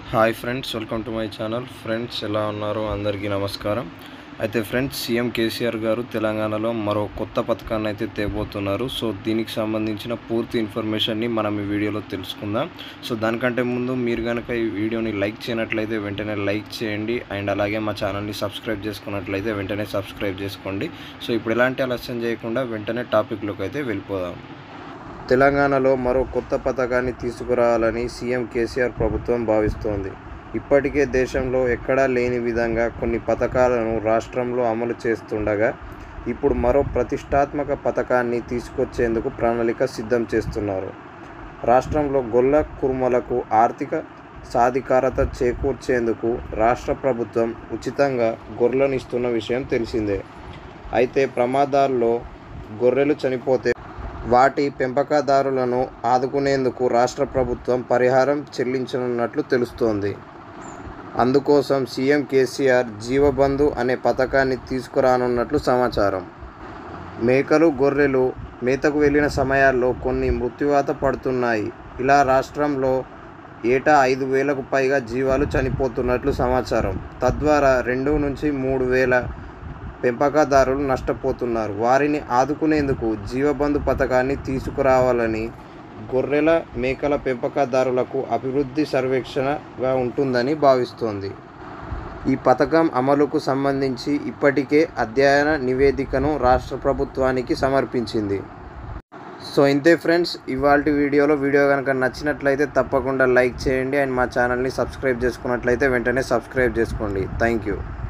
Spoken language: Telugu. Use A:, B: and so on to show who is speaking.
A: hi friends welcome to my channel friends ఎలా ఉన్నారు అందరికీ నమస్కారం అయితే ఫ్రెండ్స్ సీఎం కేసీఆర్ గారు తెలంగాణలో మరో కొత్త పథకాన్ని అయితే తేబోతున్నారు సో దీనికి సంబంధించిన పూర్తి ఇన్ఫర్మేషన్ని మనం ఈ వీడియోలో తెలుసుకుందాం సో దానికంటే ముందు మీరు కనుక ఈ వీడియోని లైక్ చేయనట్లయితే వెంటనే లైక్ చేయండి అండ్ అలాగే మా ఛానల్ని సబ్స్క్రైబ్ చేసుకున్నట్లయితే వెంటనే సబ్స్క్రైబ్ చేసుకోండి సో ఇప్పుడు ఎలాంటి ఆలస్యం చేయకుండా వెంటనే టాపిక్లోకి అయితే వెళ్ళిపోదాం తెలంగాణలో మరో కొత్త పథకాన్ని తీసుకురావాలని సీఎం కేసీఆర్ ప్రభుత్వం భావిస్తోంది ఇప్పటికే దేశంలో ఎక్కడా లేని విధంగా కొన్ని పథకాలను రాష్ట్రంలో అమలు చేస్తుండగా ఇప్పుడు మరో ప్రతిష్టాత్మక పథకాన్ని తీసుకొచ్చేందుకు ప్రణాళిక సిద్ధం చేస్తున్నారు రాష్ట్రంలో గొల్ల కుర్మలకు ఆర్థిక సాధికారత చేకూర్చేందుకు రాష్ట్ర ప్రభుత్వం ఉచితంగా గొర్రెలను ఇస్తున్న విషయం తెలిసిందే అయితే ప్రమాదాల్లో గొర్రెలు చనిపోతే వాటి పెంపకదారులను ఆదుకునేందుకు రాష్ట్ర ప్రభుత్వం పరిహారం చెల్లించనున్నట్లు తెలుస్తోంది అందుకోసం సీఎం కేసీఆర్ జీవబంధు అనే పథకాన్ని తీసుకురానున్నట్లు సమాచారం మేకలు గొర్రెలు మేతకు వెళ్ళిన సమయాల్లో కొన్ని మృత్యువాత పడుతున్నాయి ఇలా రాష్ట్రంలో ఏటా ఐదు వేలకు పైగా జీవాలు చనిపోతున్నట్లు సమాచారం తద్వారా రెండు నుంచి మూడు వేల పెంపకదారులు నష్టపోతున్నారు వారిని ఆదుకునేందుకు జీవబంధు పథకాన్ని తీసుకురావాలని గొర్రెల మేకల పెంపకదారులకు అభివృద్ధి సర్వేక్షణగా ఉంటుందని భావిస్తోంది ఈ పథకం అమలుకు సంబంధించి ఇప్పటికే అధ్యయన నివేదికను రాష్ట్ర ప్రభుత్వానికి సమర్పించింది సో ఇంతే ఫ్రెండ్స్ ఇవాళ వీడియోలో వీడియో కనుక నచ్చినట్లయితే తప్పకుండా లైక్ చేయండి అండ్ మా ఛానల్ని సబ్స్క్రైబ్ చేసుకున్నట్లయితే వెంటనే సబ్స్క్రైబ్ చేసుకోండి థ్యాంక్ యూ